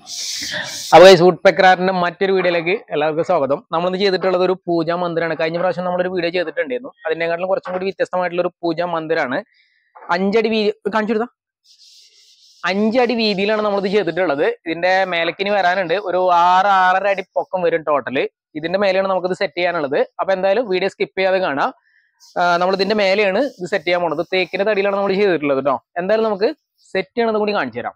അപ്പോൾ വുഡ് പെക്രാറിന്റെ മറ്റൊരു വീഡിയോയിലേക്ക് എല്ലാവർക്കും സ്വാഗതം നമ്മളിന്ന് ചെയ്തിട്ടുള്ളത് ഒരു പൂജാ മന്ദിരമാണ് കഴിഞ്ഞ പ്രാവശ്യം നമ്മളൊരു വീഡിയോ ചെയ്തിട്ടുണ്ടായിരുന്നു അതിനെക്കാട്ടിലും കുറച്ചും കൂടി വ്യത്യസ്തമായിട്ടുള്ള ഒരു പൂജാ മന്ദിരമാണ് അഞ്ചടി വീതി കാണിച്ചു കൊടുത്താ അഞ്ചടി വീതിയിലാണ് നമ്മളിത് ചെയ്തിട്ടുള്ളത് ഇതിന്റെ മേലക്കിനി വരാനുണ്ട് ഒരു ആറ് ആറര അടി പൊക്കം വരും ടോട്ടല് ഇതിന്റെ മേലെയാണ് നമുക്കിത് സെറ്റ് ചെയ്യാനുള്ളത് അപ്പൊ എന്തായാലും വീഡിയോ സ്കിപ്പ് ചെയ്യാതെ കാണാം നമ്മൾ ഇതിന്റെ മേലെയാണ് ഇത് സെറ്റ് ചെയ്യാൻ പോണത് തേക്കിന്റെ തടിയിലാണ് നമ്മൾ ചെയ്തിട്ടുള്ളത് കേട്ടോ എന്തായാലും നമുക്ക് സെറ്റ് ചെയ്യണത് കൂടി കാണിച്ചു തരാം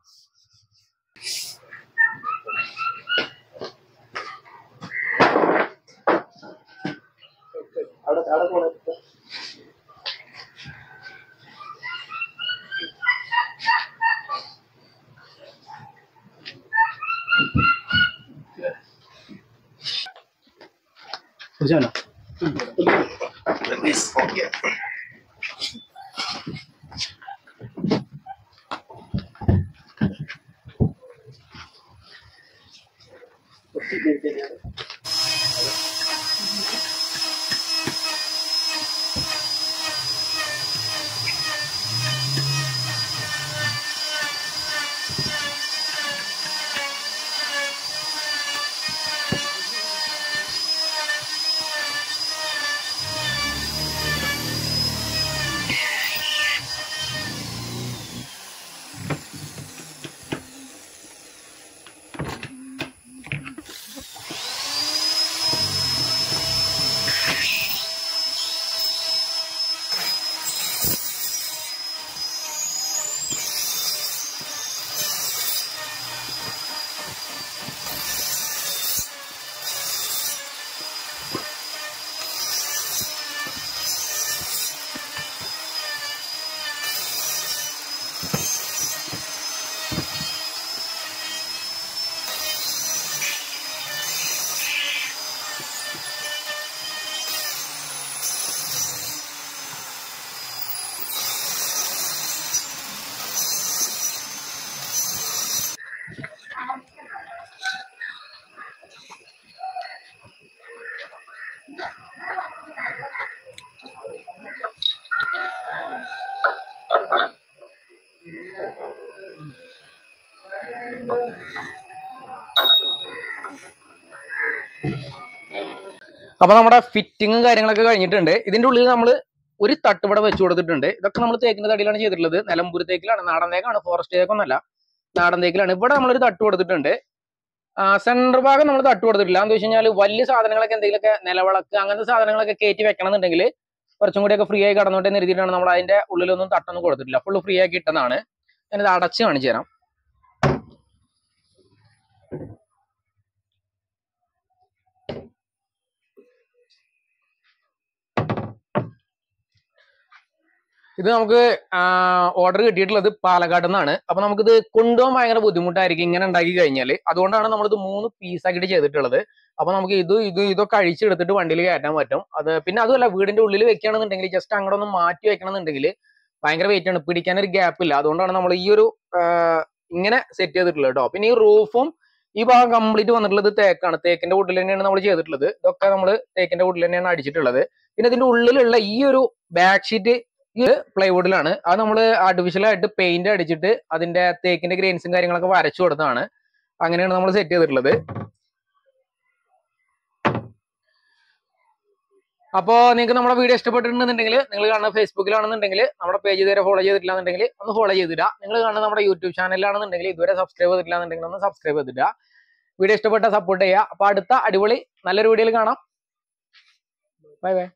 കുടിച്ചാലോ അപ്പൊ നമ്മുടെ ഫിറ്റിങ്ങും കാര്യങ്ങളൊക്കെ കഴിഞ്ഞിട്ടുണ്ട് ഇതിന്റെ ഉള്ളിൽ നമ്മൾ ഒരു തട്ടുപട വെച്ച് കൊടുത്തിട്ടുണ്ട് ഇതൊക്കെ നമ്മൾ തേക്കിന്റെ തടിയിലാണ് ചെയ്തിട്ടുള്ളത് നിലമ്പൂർ തേക്കിലാണ് നാടൻ തേക്കാണ് ഫോറസ്റ്റ് തേക്കൊന്നല്ല നാടൻ തേക്കിലാണ് ഇവിടെ നമ്മളൊരു തട്ട് കൊടുത്തിട്ടുണ്ട് സെന്റർ ഭാഗം നമ്മൾ തട്ട് കൊടുത്തിട്ടില്ല എന്ന് വെച്ച് കഴിഞ്ഞാൽ വലിയ സാധനങ്ങളൊക്കെ എന്തെങ്കിലുമൊക്കെ നിലവിളക്ക് അങ്ങനത്തെ സാധനങ്ങളൊക്കെ കയറ്റി വെക്കണം എന്നുണ്ടെങ്കിൽ കുറച്ചും കൂടിയൊക്കെ ഫ്രീ ആയി കടന്നോട്ടെ എന്ന് എഴുതിയിട്ടാണ് നമ്മൾ അതിന്റെ ഉള്ളിലൊന്നും തട്ടൊന്നും കൊടുത്തിട്ടില്ല ഫുള്ള് ഫ്രീ ആക്കി ഇട്ടതാണ് ഞാനിത് അടച്ച് കാണിച്ചു തരാം ഇത് നമുക്ക് ഓർഡർ കിട്ടിയിട്ടുള്ളത് പാലക്കാട് നിന്നാണ് അപ്പൊ നമുക്കിത് കൊണ്ടുപോകാൻ ഭയങ്കര ബുദ്ധിമുട്ടായിരിക്കും ഇങ്ങനെ ഉണ്ടാക്കി കഴിഞ്ഞാൽ അതുകൊണ്ടാണ് നമ്മളിത് മൂന്ന് പീസാക്കിയിട്ട് ചെയ്തിട്ടുള്ളത് അപ്പൊ നമുക്ക് ഇത് ഇത് ഇതൊക്കെ അഴിച്ചെടുത്തിട്ട് വണ്ടിയിൽ കയറ്റാൻ പറ്റും അത് പിന്നെ അതുമല്ല വീടിന്റെ ഉള്ളിൽ വെക്കുകയാണെന്നുണ്ടെങ്കിൽ ജസ്റ്റ് അങ്ങോട്ട് ഒന്ന് മാറ്റി വെക്കണമെന്നുണ്ടെങ്കിൽ ഭയങ്കര വെയിറ്റ് ആണ് പിടിക്കാൻ ഒരു ഗ്യാപ്പ് ഇല്ല അതുകൊണ്ടാണ് നമ്മൾ ഈ ഒരു ആ, ഇങ്ങനെ സെറ്റ് ചെയ്തിട്ടുള്ളത് കേട്ടോ പിന്നെ ഈ റൂഫും ഈ ഭാഗം കംപ്ലീറ്റ് വന്നിട്ടുള്ളത് തേക്കാണ് തേക്കിന്റെ ഉള്ളിൽ തന്നെയാണ് നമ്മൾ ചെയ്തിട്ടുള്ളത് ഇതൊക്കെ നമ്മൾ തേക്കിന്റെ ഉള്ളിൽ തന്നെയാണ് അടിച്ചിട്ടുള്ളത് പിന്നെ ഇതിന്റെ ഉള്ളിലുള്ള ഈ ഒരു ബാക്ക് ഷീറ്റ് ഈ പ്ലൈവുഡിലാണ് അത് നമ്മൾ ആർട്ടിഫിഷ്യൽ ആയിട്ട് പെയിന്റ് അടിച്ചിട്ട് അതിന്റെ തേക്കിന്റെ ഗ്രെയിൻസും കാര്യങ്ങളൊക്കെ വരച്ചു കൊടുത്തതാണ് അങ്ങനെയാണ് നമ്മൾ സെറ്റ് ചെയ്തിട്ടുള്ളത് അപ്പോൾ നിങ്ങൾക്ക് നമ്മുടെ വീഡിയോ ഇഷ്ടപ്പെട്ടിട്ടുണ്ടെന്നുണ്ടെങ്കിൽ നിങ്ങൾ കാണുന്ന ഫേസ്ബുക്കിലാണെന്നുണ്ടെങ്കിൽ നമ്മുടെ പേജ് ഇതുവരെ ഫോളോ ചെയ്തിട്ടില്ലാന്നുണ്ടെങ്കിൽ ഒന്ന് ഫോളോ ചെയ്തിടുക നിങ്ങൾ കാണുന്ന നമ്മുടെ യൂട്യൂബ് ചാനലിലാണെന്നുണ്ടെങ്കിൽ ഇതുവരെ സബ്സ്ക്രൈബ് ചെയ്തിട്ടില്ലാന്നുണ്ടെങ്കിൽ ഒന്ന് സബ്സ്ക്രൈബ് ചെയ്തിടുക വീഡിയോ ഇഷ്ടപ്പെട്ട സപ്പോർട്ട് ചെയ്യുക അപ്പോൾ അടുത്ത അടിപൊളി നല്ലൊരു വീഡിയോയിൽ കാണാം ബൈ ബൈ